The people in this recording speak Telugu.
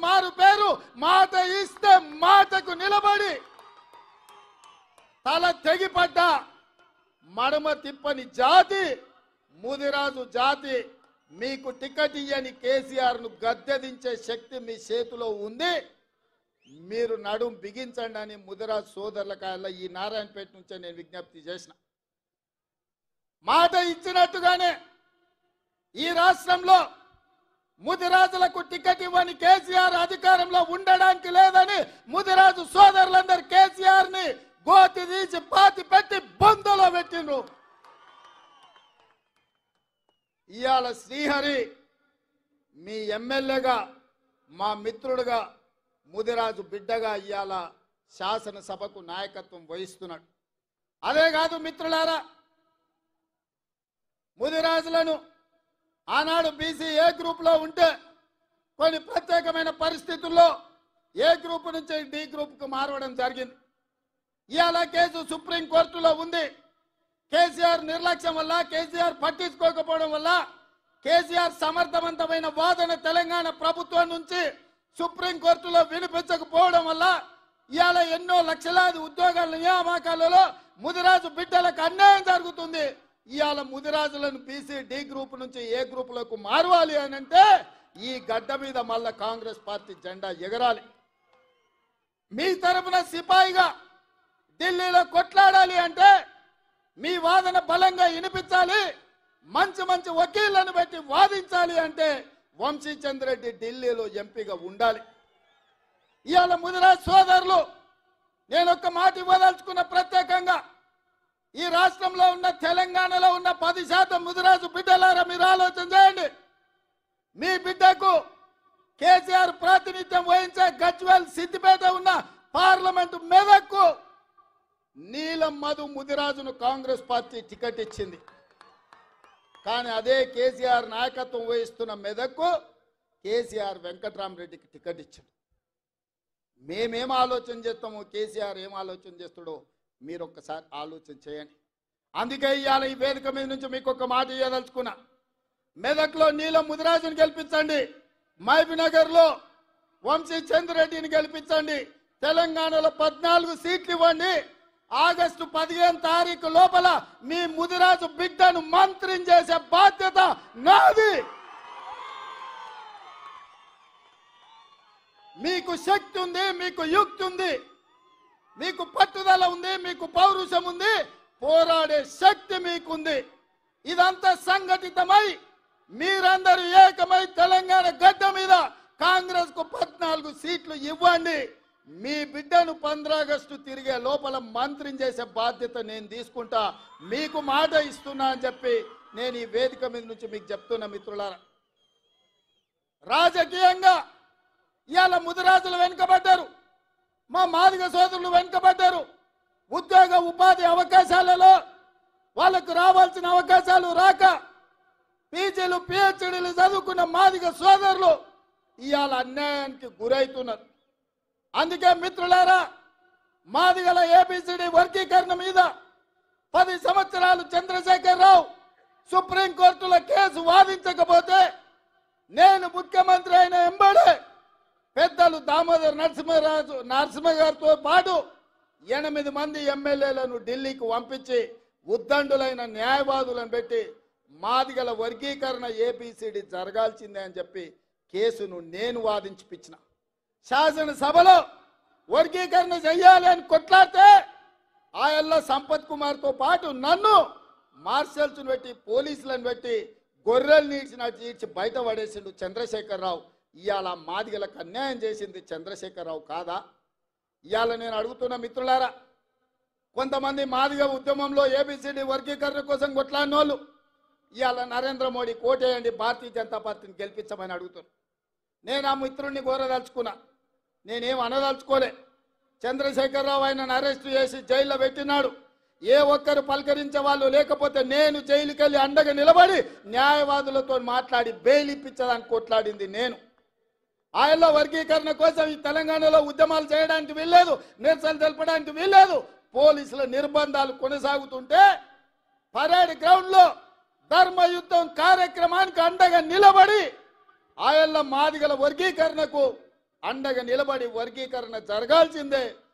మారు పేరు మాట ఇస్తే మాటకు నిలబడి తల తెగిపడ్డ మడమ తిప్పని జాతి ముదిరాజు జాతి మీకు టికెట్ ఇయ్యని కేసీఆర్ ను గద్దెదించే శక్తి మీ చేతిలో ఉంది మీరు నడుం బిగించండి అని ముదిరాజు సోదరుల కాయల ఈ నారాయణపేట నుంచే నేను విజ్ఞప్తి చేసిన మాట ఇచ్చినట్టుగానే ఈ రాష్ట్రంలో ముదిరాజులకు టికెట్ ఇవ్వని కేసీఆర్ అధికారంలో ఉండడానికి లేదని ముదిరాజు సోదరులందరూ కేసీఆర్ ని గోతి తీసి పాతి పెట్టి బొందలో పెట్టిండ్రు ఇవాళ శ్రీహరి మీ ఎమ్మెల్యేగా మా మిత్రుడుగా ముదిరాజు బిడ్డగా ఇవాళ శాసనసభకు నాయకత్వం వహిస్తున్నాడు అదే కాదు మిత్రులారా ముదిరాజులను ఆనాడు బీసీ ఏ గ్రూప్ లో ఉంటే కొన్ని ప్రత్యేకమైన పరిస్థితుల్లో ఏ గ్రూప్ నుంచి డి గ్రూప్ కు మారవడం జరిగింది ఇవాళ కేసు సుప్రీం కోర్టులో ఉంది కేసీఆర్ నిర్లక్ష్యం వల్ల కేసీఆర్ పట్టించుకోకపోవడం వల్ల కేసీఆర్ సమర్థవంతమైన వాదన తెలంగాణ ప్రభుత్వం నుంచి సుప్రీం కోర్టులో వినిపించకపోవడం వల్ల ఇవాళ ఎన్నో లక్షలాది ఉద్యోగాల నియామకాలలో ముదిరాజు బిడ్డలకు అన్యాయం జరుగుతుంది ఇవాళ ముదిరాజులను బీసీ డి గ్రూప్ నుంచి ఏ గ్రూపులకు మారవాలి అని అంటే ఈ గడ్డ మీద మళ్ళా కాంగ్రెస్ పార్టీ జెండా ఎగరాలి మీ తరపున సిపాయిగా ఢిల్లీలో కొట్లాడాలి అంటే మీ వాదన బలంగా వినిపించాలి మంచి మంచి వకీళ్లను పెట్టి వాదించాలి అంటే వంశీచంద్రెడ్డి ఢిల్లీలో ఎంపీగా ఉండాలి ఇవాళ ముదిరాజ్ సోదరులు నేను ఒక్క మాట ఇవ్వదలుచుకున్న ప్రత్యేకంగా ఈ రాష్ట్రంలో ఉన్న తెలంగాణలో ఉన్న పది శాతం ముదిరాజు బిడ్డలారా మీరు ఆలోచన చేయండి మీ బిడ్డకు కేసీఆర్ ప్రాతినిధ్యం వహించే గజ్వెల్ సిద్దిపేట ఉన్న పార్లమెంటు మెదక్కు నీలం మధు ముదిరాజును కాంగ్రెస్ పార్టీ టికెట్ ఇచ్చింది కానీ అదే కేసీఆర్ నాయకత్వం వహిస్తున్న మెదక్కు కేసీఆర్ వెంకట్రామరెడ్డికి టికెట్ ఇచ్చాడు మేమేం ఆలోచన చేస్తామో కేసీఆర్ ఏం ఆలోచన చేస్తాడో మీరు ఒక్కసారి ఆలోచన చేయండి అందుకే ఇవాళ ఈ వేదిక మీద నుంచి మీకు ఒక మాట ఇవ్వదలుచుకున్నా మెదక్లో నీలం ముదిరాజుని గెలిపించండి మహబూబ్నగర్ లో వంశీ చంద్రెడ్డిని గెలిపించండి తెలంగాణలో పద్నాలుగు సీట్లు ఇవ్వండి ఆగస్టు పదిహేను తారీఖు లోపల మీ ముదిరాజు బిడ్డను మంత్రిని చేసే బాధ్యత నాది మీకు శక్తి ఉంది మీకు యుక్తి ఉంది మీకు పట్టుదల ఉంది మీకు పౌరుషం ఉంది పోరాడే శక్తి మీకుంది ఇదంతా సంఘటితమై మీరందరూ ఏకమై తెలంగాణ గడ్డ మీద కాంగ్రెస్ కు పద్నాలుగు సీట్లు ఇవ్వండి మీ బిడ్డను ఆగస్టు తిరిగే లోపల మంత్రిని చేసే బాధ్యత నేను తీసుకుంటా మీకు మాట ఇస్తున్నా అని చెప్పి నేను ఈ వేదిక మీద నుంచి మీకు చెప్తున్నా మిత్రులారా రాజకీయంగా ఇవాళ ముదిరాజులు వెనుకబడ్డారు మా మాదిగ సోదరులు వెనుకబడ్డారు ఉద్యోగ ఉపాధి అవకాశాలలో వాళ్ళకు రావాల్సిన అవకాశాలు రాక పీజీలు పిహెచ్డీలు చదువుకున్న మాదిగ సోదరులు ఇవాళ అన్యాయానికి గురవుతున్నారు అందుకే మిత్రులారా మాదిగల ఏబిసిడి వర్గీకరణ మీద పది సంవత్సరాలు చంద్రశేఖర్ రావు సుప్రీంకోర్టులో కేసు వాదించకపోతే నేను ముఖ్యమంత్రి అయిన ఎంబడే పెద్దలు దామోదర్ నరసింహరాజు నరసింహ గారితో పాటు ఎనిమిది మంది ఎమ్మెల్యేలను ఢిల్లీకి పంపించి ఉద్దండులైన న్యాయవాదులను పెట్టి మాదిగల వర్గీకరణ ఏబిసిడి జరగాల్సిందే అని చెప్పి కేసును నేను వాదించిపించిన శాసనసభలో వర్గీకరణ చెయ్యాలి అని కొట్లాడితే ఆయల్లో సంపత్ కుమార్తో పాటు నన్ను మార్షల్స్ పెట్టి పోలీసులను పెట్టి గొర్రెలు నీడ్చినట్టు ఈడ్చి బయట పడేసిండు చంద్రశేఖరరావు ఇవాళ మాదిగలకు అన్యాయం చేసింది చంద్రశేఖరరావు కాదా ఇవాళ నేను అడుగుతున్న మిత్రులారా కొంతమంది మాదిగ ఉద్యమంలో ఏబిసిడి వర్గీకరణ కోసం కొట్లాడిన వాళ్ళు ఇవాళ నరేంద్ర మోడీ కోటేయండి భారతీయ జనతా పార్టీని గెలిపించమని అడుగుతున్నారు నేను ఆ మిత్రుడిని కోరదలుచుకున్నా నేనేం అనదలుచుకోలే చంద్రశేఖరరావు ఆయనను అరెస్ట్ చేసి జైల్లో పెట్టినాడు ఏ ఒక్కరు పలకరించే వాళ్ళు లేకపోతే నేను జైలుకి వెళ్ళి అండగా నిలబడి న్యాయవాదులతో మాట్లాడి బెయిల్ ఇప్పించడానికి కొట్లాడింది నేను ఆయనలో వర్గీకరణ కోసం ఈ తెలంగాణలో ఉద్యమాలు చేయడానికి వీల్లేదు నిరసన తెలపడానికి వీల్లేదు పోలీసుల నిర్బంధాలు కొనసాగుతుంటే పరేడ్ గ్రౌండ్ లో ధర్మయుద్ధం కార్యక్రమానికి అండగా నిలబడి ఆయల్ల మాదిగల వర్గీకరణకు అండగా నిలబడి వర్గీకరణ జరగాల్సిందే